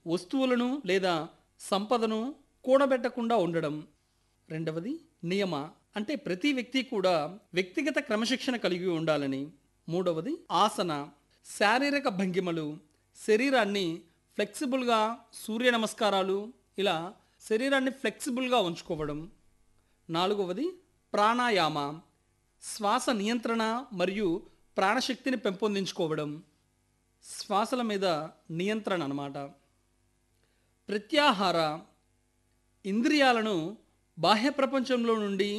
వస్తువులను లేదా సంపదను కూడబెట్టకుండా ఉండడం రెండవది నియమ అంటే ప్రతి వ్యక్తి కూడా వ్యక్తిగత క్రమశిక్షణ కలిగి ఉండాలని మూడవది ఆసన శారీరక భంగిమలు శరీరాన్ని ఫ్లెక్సిబుల్గా సూర్య నమస్కారాలు ఇలా శరీరాన్ని ఫ్లెక్సిబుల్గా ఉంచుకోవడం నాలుగవది ప్రాణాయామ శ్వాస నియంత్రణ మరియు ప్రాణశక్తిని పెంపొందించుకోవడం శ్వాసల మీద నియంత్రణ అన్నమాట ప్రత్యాహార ఇంద్రియాలను బాహ్య ప్రపంచంలో నుండి